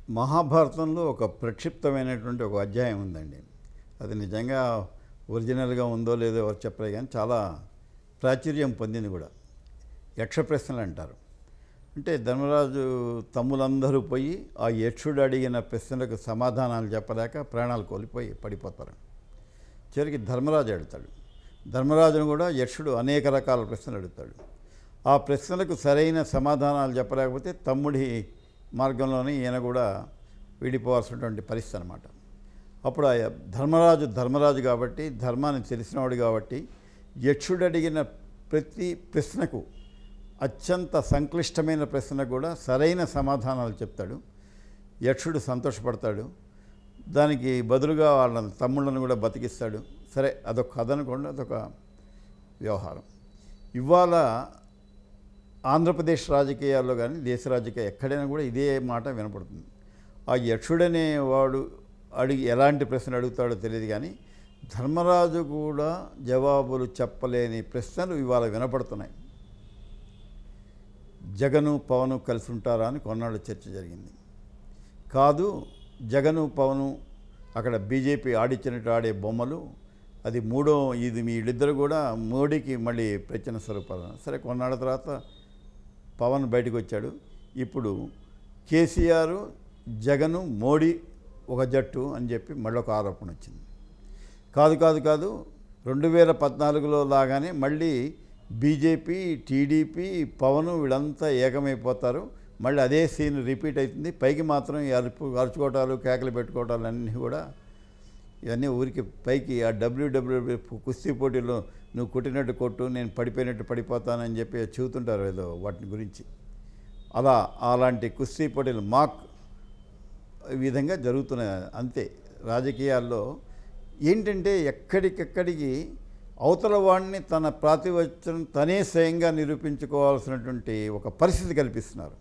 మహాభారతంలో ఒక ప్రక్షిప్తమైనటువంటి ఒక అధ్యాయం ఉందండి అది నిజంగా ఒరిజినల్గా ఉందో లేదో ఎవరు చెప్పలే కానీ చాలా ప్రాచుర్యం పొందింది కూడా యక్ష ప్రశ్నలు అంటారు అంటే ధర్మరాజు తమ్ములందరూ పోయి ఆ యక్షుడు అడిగిన ప్రశ్నలకు సమాధానాలు చెప్పలేక ప్రాణాలు కోల్పోయి పడిపోతారు చివరికి ధర్మరాజు అడుగుతాడు ధర్మరాజును కూడా యక్షుడు అనేక రకాల ప్రశ్నలు అడుగుతాడు ఆ ప్రశ్నలకు సరైన సమాధానాలు చెప్పలేకపోతే తమ్ముడి మార్గంలోనే ఈయన కూడా విడిపోవాల్సినటువంటి పరిస్థితి అనమాట అప్పుడు ఆ ధర్మరాజు ధర్మరాజు కాబట్టి ధర్మాన్ని తెలిసినవాడు కాబట్టి యక్షుడు అడిగిన ప్రతి ప్రశ్నకు అత్యంత సంక్లిష్టమైన ప్రశ్నకు కూడా సరైన సమాధానాలు చెప్తాడు యక్షుడు సంతోషపడతాడు దానికి బదులుగా వాళ్ళ తమ్ముళ్ళను కూడా బతికిస్తాడు సరే అదొక కథ అనుకోండి అదొక వ్యవహారం ఇవాళ ఆంధ్రప్రదేశ్ రాజకీయాల్లో కానీ దేశ రాజకీయ ఎక్కడైనా కూడా ఇదే మాట వినపడుతుంది ఆ యక్షుడనే వాడు అడిగి ఎలాంటి ప్రశ్నలు అడుగుతాడో తెలియదు కానీ ధర్మరాజు కూడా జవాబులు చెప్పలేని ప్రశ్నలు ఇవాళ వినపడుతున్నాయి జగను పవను కలిసి ఉంటారా అని కొన్నాళ్ళు చర్చ జరిగింది కాదు జగను పవను అక్కడ బీజేపీ ఆడిచ్చినట్టు ఆడే బొమ్మలు అది మూడో ఇది మీ వీళ్ళిద్దరు కూడా మోడీకి మళ్ళీ ప్రచన స్వరూపాలు సరే కొన్నాళ్ళ తర్వాత పవన్ బయటకు వచ్చాడు ఇప్పుడు కేసీఆర్ జగను మోడీ ఒక జట్టు అని చెప్పి మళ్ళీ ఒక ఆరోపణ వచ్చింది కాదు కాదు కాదు రెండు వేల పద్నాలుగులో లాగానే మళ్ళీ బీజేపీ టీడీపీ పవన్ వీళ్ళంతా ఏకమైపోతారు మళ్ళీ అదే సీన్ రిపీట్ అవుతుంది పైకి మాత్రం ఈ అరుపు అరుచుకోవటాలు కేకలు పెట్టుకోవటాలు అన్నీ కూడా ఇవన్నీ ఊరికి పైకి ఆ డబ్ల్యూడబ్ల్యూడబ్ల్యూ కుస్తీ పోటీలో నువ్వు కొట్టినట్టు కొట్టు నేను పడిపోయినట్టు పడిపోతానని చెప్పి చెబుతుంటారు ఏదో వాటి గురించి అలా అలాంటి కుస్తీ పోటీలు మాక్ ఈ విధంగా జరుగుతున్నాయి అంతే రాజకీయాల్లో ఏంటంటే ఎక్కడికెక్కడికి అవతల వాడిని తన ప్రాతివచ్చం తనే స్వయంగా నిరూపించుకోవాల్సినటువంటి ఒక పరిస్థితి కల్పిస్తున్నారు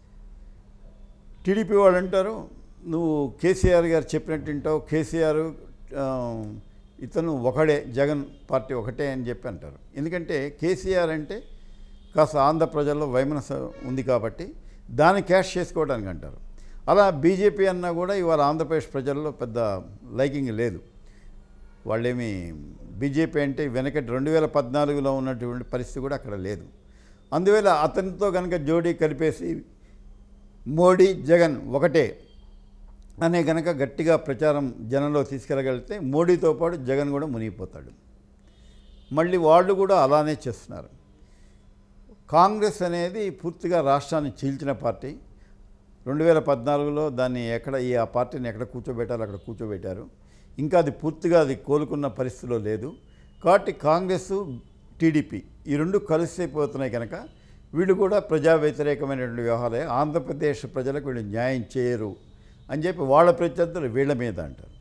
టీడీపీ వాళ్ళు అంటారు నువ్వు కేసీఆర్ గారు చెప్పినట్టు వింటావు కేసీఆర్ ఆ, ఇతను ఒకడే జగన్ పార్టీ ఒకటే అని చెప్పి అంటారు ఎందుకంటే కేసీఆర్ అంటే కాస్త ఆంధ్ర ప్రజల్లో వైమనస ఉంది కాబట్టి దాన్ని క్యాష్ చేసుకోవడానికి అంటారు అలా బీజేపీ అన్నా కూడా ఇవాళ ఆంధ్రప్రదేశ్ ప్రజల్లో పెద్ద లైకింగ్ లేదు వాళ్ళేమి బీజేపీ అంటే వెనకటి రెండు వేల పద్నాలుగులో ఉన్నటువంటి పరిస్థితి కూడా అక్కడ లేదు అందువల్ల అతనితో కనుక జోడీ కలిపేసి మోడీ జగన్ ఒకటే అనే కనుక గట్టిగా ప్రచారం జనంలో తీసుకెళ్ళగలిగితే మోడీతో పాటు జగన్ కూడా మునిగిపోతాడు మళ్ళీ వాళ్ళు కూడా అలానే చేస్తున్నారు కాంగ్రెస్ అనేది పూర్తిగా రాష్ట్రాన్ని చీల్చిన పార్టీ రెండు వేల పద్నాలుగులో దాన్ని ఎక్కడ ఈ ఆ పార్టీని ఎక్కడ కూర్చోబెట్టాలో అక్కడ కూర్చోబెట్టారు ఇంకా అది పూర్తిగా అది కోలుకున్న పరిస్థితిలో లేదు కాబట్టి కాంగ్రెస్ టీడీపీ ఈ రెండు కలిసిపోతున్నాయి కనుక వీళ్ళు కూడా ప్రజా వ్యతిరేకమైనటువంటి వ్యవహారాలే ఆంధ్రప్రదేశ్ ప్రజలకు వీళ్ళు న్యాయం చేయరు అని చెప్పి వాళ్ళ ప్రత్యర్థులు వీళ్ళ మీద అంటారు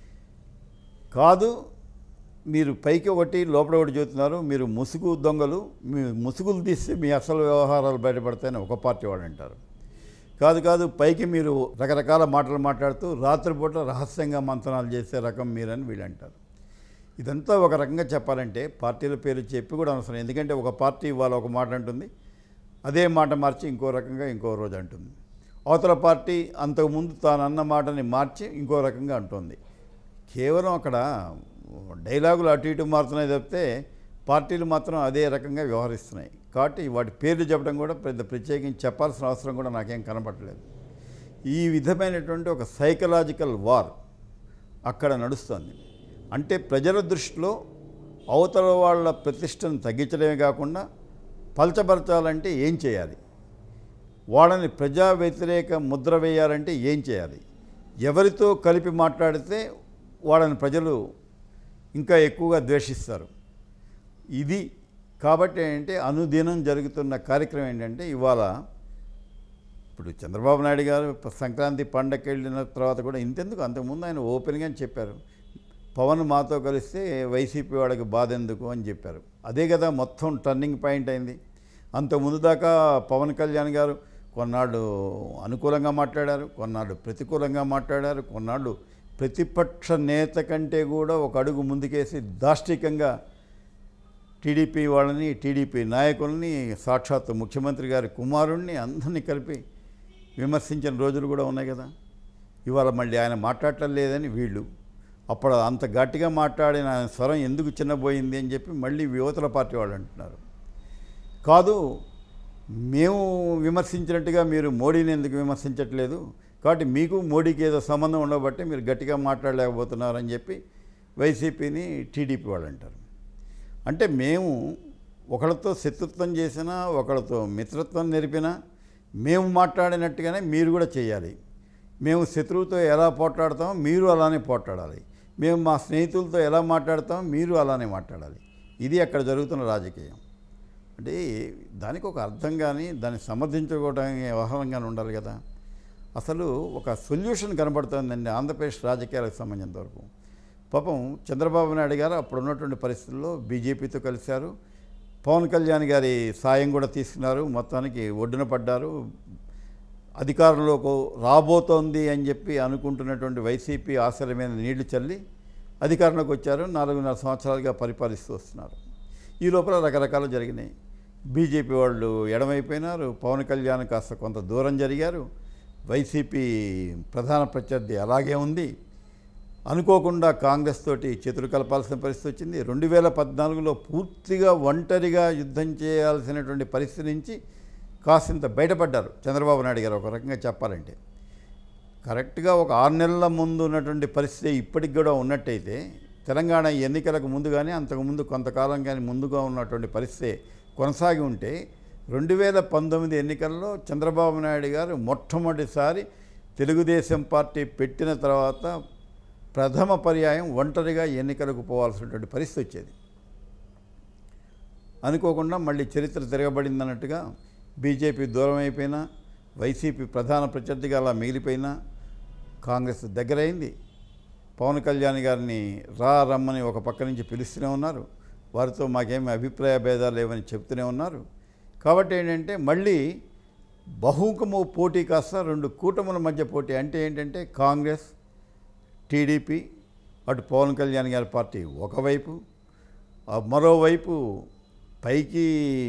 కాదు మీరు పైకి ఒకటి లోపల ఒకటి చెబుతున్నారు మీరు ముసుగు దొంగలు మీ ముసుగులు తీస్తే మీ అసలు వ్యవహారాలు బయటపడతాయని ఒక పార్టీ వాళ్ళు అంటారు కాదు కాదు పైకి మీరు రకరకాల మాటలు మాట్లాడుతూ రాత్రిపూట రహస్యంగా మంతనాలు చేసే రకం మీరని వీళ్ళు అంటారు ఇదంతా ఒక రకంగా చెప్పాలంటే పార్టీల పేరు చెప్పి కూడా అవసరం ఎందుకంటే ఒక పార్టీ ఇవాళ ఒక మాట అంటుంది అదే మాట మార్చి ఇంకో రకంగా ఇంకో రోజు అంటుంది అవతల పార్టీ అంతకుముందు తాను అన్న మాటని మార్చి ఇంకో రకంగా అంటుంది కేవలం అక్కడ డైలాగులు అటు ఇటు మారుతున్నాయి తప్పితే పార్టీలు మాత్రం అదే రకంగా వ్యవహరిస్తున్నాయి కాబట్టి వాటి పేర్లు చెప్పడం కూడా పెద్ద ప్రత్యేకించి చెప్పాల్సిన అవసరం కూడా నాకేం కనపడలేదు ఈ విధమైనటువంటి ఒక సైకలాజికల్ వార్ అక్కడ నడుస్తుంది అంటే ప్రజల దృష్టిలో అవతల వాళ్ళ ప్రతిష్టను తగ్గించడమే కాకుండా పలచబరచాలంటే ఏం చేయాలి వాళ్ళని ప్రజా వ్యతిరేక ముద్ర వేయాలంటే ఏం చేయాలి ఎవరితో కలిపి మాట్లాడితే వాళ్ళని ప్రజలు ఇంకా ఎక్కువగా ద్వేషిస్తారు ఇది కాబట్టి ఏంటంటే అనుదినం జరుగుతున్న కార్యక్రమం ఏంటంటే ఇవాళ ఇప్పుడు చంద్రబాబు నాయుడు గారు ప- సంక్రాంతి పండగకి వెళ్ళిన తర్వాత కూడా ఇంతెందుకు అంతకుముందు ఆయన ఓపెన్గా చెప్పారు పవన్ మాతో కలిస్తే వైసీపీ వాళ్ళకి బాధ ఎందుకు అని చెప్పారు అదే కదా మొత్తం టర్నింగ్ పాయింట్ అయింది అంతకుముందు దాకా పవన్ కళ్యాణ్ గారు కొన్నాళ్ళు అనుకూలంగా మాట్లాడారు కొన్నాళ్ళు ప్రతికూలంగా మాట్లాడారు కొన్నాళ్ళు ప్రతిపక్ష నేత కంటే కూడా ఒక అడుగు ముందుకేసి దాష్టికంగా టీడీపీ వాళ్ళని టీడీపీ నాయకుల్ని సాక్షాత్ ముఖ్యమంత్రి గారి కుమారుణ్ణి అందరినీ కలిపి విమర్శించిన రోజులు కూడా ఉన్నాయి కదా ఇవాళ మళ్ళీ ఆయన మాట్లాడటం లేదని వీళ్ళు అప్పుడు అంత గట్టిగా మాట్లాడిన ఆయన స్వరం ఎందుకు చిన్నపోయింది అని చెప్పి మళ్ళీ యువతల పార్టీ వాళ్ళు అంటున్నారు కాదు మేము విమర్శించినట్టుగా మీరు మోడీని ఎందుకు విమర్శించట్లేదు కాబట్టి మీకు మోడీకి ఏదో సంబంధం ఉండబట్టి మీరు గట్టిగా మాట్లాడలేకపోతున్నారని చెప్పి వైసీపీని టీడీపీ వాళ్ళు అంటారు అంటే మేము ఒకళ్ళతో శత్రుత్వం చేసినా ఒకళ్ళతో మిత్రత్వం నెరిపినా మేము మాట్లాడినట్టుగానే మీరు కూడా చేయాలి మేము శత్రువుతో ఎలా పోట్లాడతామో మీరు అలానే పోట్లాడాలి మేము మా స్నేహితులతో ఎలా మాట్లాడతామో మీరు అలానే మాట్లాడాలి ఇది అక్కడ జరుగుతున్న రాజకీయం అంటే దానికి ఒక అర్థం కానీ దాన్ని సమర్థించుకోవడానికి వ్యవహారం కానీ ఉండాలి కదా అసలు ఒక సొల్యూషన్ కనబడుతుందండి ఆంధ్రప్రదేశ్ రాజకీయాలకు సంబంధించిన వరకు పాపం చంద్రబాబు నాయుడు గారు అప్పుడు ఉన్నటువంటి పరిస్థితుల్లో బీజేపీతో కలిశారు పవన్ కళ్యాణ్ గారి సాయం కూడా తీసుకున్నారు మొత్తానికి ఒడ్డున పడ్డారు అధికారంలోకి రాబోతోంది అని చెప్పి అనుకుంటున్నటువంటి వైసీపీ ఆశల మీద నీళ్లు చల్లి అధికారంలోకి వచ్చారు నాలుగున్నర సంవత్సరాలుగా పరిపాలిస్తూ వస్తున్నారు ఈ లోపల రకరకాలు జరిగినాయి బీజేపీ వాళ్ళు ఎడమైపోయినారు పవన్ కళ్యాణ్ కాస్త కొంత దూరం జరిగారు వైసీపీ ప్రధాన ప్రత్యర్థి అలాగే ఉంది అనుకోకుండా కాంగ్రెస్ తోటి చేతులు కలపాల్సిన పరిస్థితి వచ్చింది రెండు వేల పద్నాలుగులో పూర్తిగా ఒంటరిగా యుద్ధం చేయాల్సినటువంటి పరిస్థితి నుంచి కాసింత బయటపడ్డారు చంద్రబాబు నాయుడు గారు ఒక రకంగా చెప్పాలంటే కరెక్ట్గా ఒక ఆరు నెలల ముందు ఉన్నటువంటి పరిస్థితి ఇప్పటికి కూడా ఉన్నట్టయితే తెలంగాణ ఎన్నికలకు ముందు కానీ అంతకుముందు కొంతకాలం కానీ ముందుగా ఉన్నటువంటి పరిస్థితి కొనసాగి ఉంటే రెండు వేల పంతొమ్మిది ఎన్నికల్లో చంద్రబాబు నాయుడు గారు మొట్టమొదటిసారి తెలుగుదేశం పార్టీ పెట్టిన తర్వాత ప్రథమ పర్యాయం ఒంటరిగా ఎన్నికలకు పోవాల్సినటువంటి పరిస్థితి వచ్చేది అనుకోకుండా మళ్ళీ చరిత్ర తిరగబడిందన్నట్టుగా బీజేపీ దూరం అయిపోయినా వైసీపీ ప్రధాన ప్రత్యర్థిగా అలా మిగిలిపోయినా కాంగ్రెస్ దగ్గరైంది పవన్ కళ్యాణ్ గారిని రా రమ్మని ఒక పక్క నుంచి పిలుస్తూనే ఉన్నారు వారితో మాకేమి అభిప్రాయ భేదాలు లేవని చెప్తూనే ఉన్నారు కాబట్టి ఏంటంటే మళ్ళీ బహుముఖము పోటీ కాస్త రెండు కూటముల మధ్య పోటీ అంటే ఏంటంటే కాంగ్రెస్ టీడీపీ అటు పవన్ కళ్యాణ్ గారి పార్టీ ఒకవైపు ఆ మరోవైపు పైకి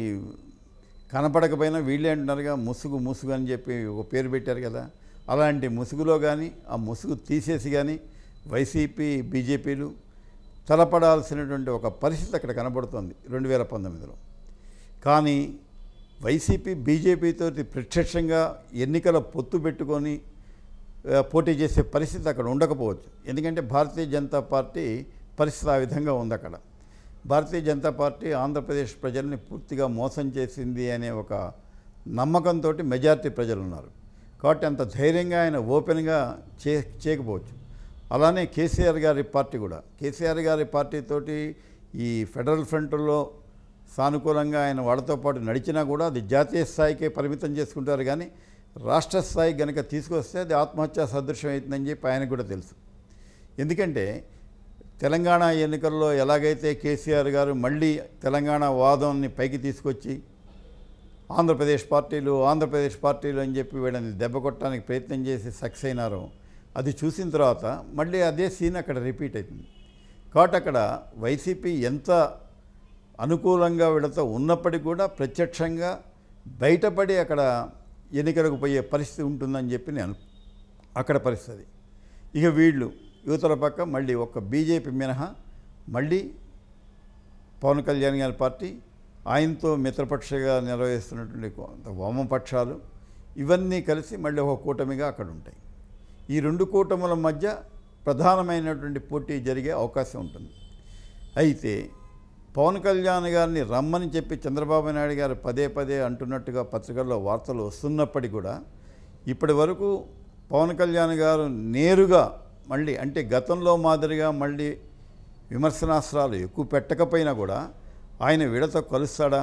కనపడకపోయినా వీళ్ళే అంటున్నారుగా ముసుగు ముసుగు అని చెప్పి ఒక పేరు పెట్టారు కదా అలాంటి ముసుగులో కానీ ఆ ముసుగు తీసేసి కానీ వైసీపీ బీజేపీలు తలపడాల్సినటువంటి ఒక పరిస్థితి అక్కడ కనబడుతోంది రెండు వేల పంతొమ్మిదిలో కానీ వైసీపీ బీజేపీతో ప్రత్యక్షంగా ఎన్నికల పొత్తు పెట్టుకొని ఆ, పోటీ చేసే పరిస్థితి అక్కడ ఉండకపోవచ్చు ఎందుకంటే భారతీయ జనతా పార్టీ పరిస్థితి ఆ విధంగా ఉంది అక్కడ భారతీయ జనతా పార్టీ ఆంధ్రప్రదేశ్ ప్రజల్ని పూర్తిగా మోసం చేసింది అనే ఒక నమ్మకంతో మెజారిటీ ప్రజలు ఉన్నారు కాబట్టి అంత ధైర్యంగా ఆయన ఓపెన్గా చే చేయకపోవచ్చు అలానే కేసీఆర్ గారి పార్టీ కూడా కేసీఆర్ గారి పార్టీతోటి ఈ ఫెడరల్ ఫ్రంట్లో సానుకూలంగా ఆయన వాళ్ళతో పాటు నడిచినా కూడా అది జాతీయ స్థాయికే పరిమితం చేసుకుంటారు కానీ రాష్ట్ర స్థాయి కనుక తీసుకొస్తే అది ఆత్మహత్యా సదృశ్యం అవుతుందని చెప్పి ఆయనకు కూడా తెలుసు ఎందుకంటే తెలంగాణ ఎన్నికల్లో ఎలాగైతే కేసీఆర్ గారు మళ్ళీ తెలంగాణ వాదాన్ని పైకి తీసుకొచ్చి ఆంధ్రప్రదేశ్ పార్టీలు ఆంధ్రప్రదేశ్ పార్టీలు అని చెప్పి వీళ్ళని దెబ్బ కొట్టడానికి ప్రయత్నం చేసి సక్సెస్ అయినారో అది చూసిన తర్వాత మళ్ళీ అదే సీన్ అక్కడ రిపీట్ అవుతుంది కాబట్టి అక్కడ వైసీపీ ఎంత అనుకూలంగా వీళ్ళతో ఉన్నప్పటికీ కూడా ప్రత్యక్షంగా బయటపడి అక్కడ ఎన్నికలకు పోయే పరిస్థితి ఉంటుందని చెప్పి నేను అక్కడ పరిస్థితి ఇక వీళ్ళు యువతల పక్క మళ్ళీ ఒక బీజేపీ మినహా మళ్ళీ పవన్ కళ్యాణ్ గారి పార్టీ ఆయనతో మిత్రపక్షగా నిర్వహిస్తున్నటువంటి కొంత వామపక్షాలు ఇవన్నీ కలిసి మళ్ళీ ఒక కూటమిగా అక్కడ ఉంటాయి ఈ రెండు కూటముల మధ్య ప్రధానమైనటువంటి పోటీ జరిగే అవకాశం ఉంటుంది అయితే పవన్ కళ్యాణ్ గారిని రమ్మని చెప్పి చంద్రబాబు నాయుడు గారు పదే పదే అంటున్నట్టుగా పత్రికల్లో వార్తలు వస్తున్నప్పటికీ కూడా ఇప్పటి వరకు పవన్ కళ్యాణ్ గారు నేరుగా మళ్ళీ అంటే గతంలో మాదిరిగా మళ్ళీ విమర్శనాస్త్రాలు ఎక్కువ పెట్టకపోయినా కూడా ఆయన వీళ్ళతో కలుస్తాడా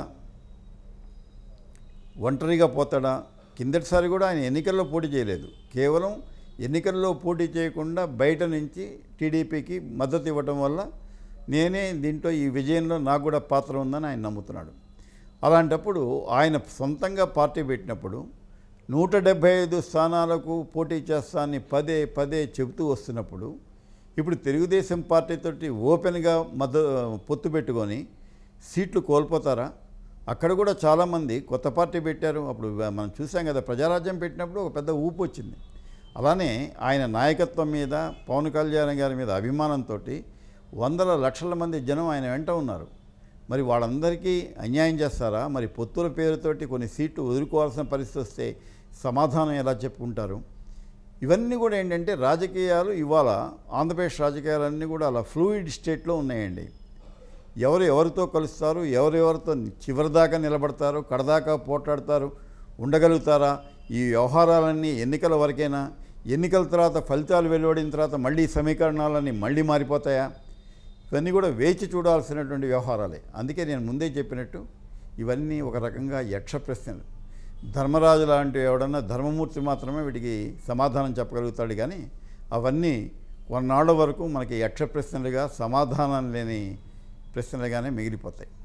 ఒంటరిగా పోతాడా కిందటిసారి కూడా ఆయన ఎన్నికల్లో పోటీ చేయలేదు కేవలం ఎన్నికల్లో పోటీ చేయకుండా బయట నుంచి టీడీపీకి మద్దతు ఇవ్వటం వల్ల నేనే దీంట్లో ఈ విజయంలో నాకు కూడా పాత్ర ఉందని ఆయన నమ్ముతున్నాడు అలాంటప్పుడు ఆయన సొంతంగా పార్టీ పెట్టినప్పుడు నూట డెబ్భై ఐదు స్థానాలకు పోటీ చేస్తానని పదే పదే చెబుతూ వస్తున్నప్పుడు ఇప్పుడు తెలుగుదేశం పార్టీతోటి ఓపెన్గా మద్ద పొత్తు పెట్టుకొని సీట్లు కోల్పోతారా అక్కడ కూడా చాలామంది కొత్త పార్టీ పెట్టారు అప్పుడు మనం చూసాం కదా ప్రజారాజ్యం పెట్టినప్పుడు ఒక పెద్ద ఊపు వచ్చింది అలానే ఆయన నాయకత్వం మీద పవన్ కళ్యాణ్ గారి మీద అభిమానంతో వందల లక్షల మంది జనం ఆయన వెంట ఉన్నారు మరి వాళ్ళందరికీ అన్యాయం చేస్తారా మరి పొత్తుల పేరుతోటి కొన్ని సీట్లు వదులుకోవాల్సిన పరిస్థితి వస్తే సమాధానం ఎలా చెప్పుకుంటారు ఇవన్నీ కూడా ఏంటంటే రాజకీయాలు ఇవాళ ఆంధ్రప్రదేశ్ రాజకీయాలన్నీ కూడా అలా ఫ్లూయిడ్ స్టేట్లో ఉన్నాయండి ఎవరు ఎవరితో కలుస్తారు ఎవరెవరితో చివరిదాకా నిలబడతారు కడదాకా పోట్లాడతారు ఉండగలుగుతారా ఈ వ్యవహారాలన్నీ ఎన్నికల వరకైనా ఎన్నికల తర్వాత ఫలితాలు వెలువడిన తర్వాత మళ్ళీ సమీకరణాలన్నీ మళ్ళీ మారిపోతాయా ఇవన్నీ కూడా వేచి చూడాల్సినటువంటి వ్యవహారాలే అందుకే నేను ముందే చెప్పినట్టు ఇవన్నీ ఒక రకంగా యక్ష ప్రశ్నలు ధర్మరాజు లాంటి ఎవడన్నా ధర్మమూర్తి మాత్రమే వీటికి సమాధానం చెప్పగలుగుతాడు కానీ అవన్నీ కొన్నాళ్ళ వరకు మనకి యక్ష ప్రశ్నలుగా సమాధానం లేని ప్రశ్నలుగానే మిగిలిపోతాయి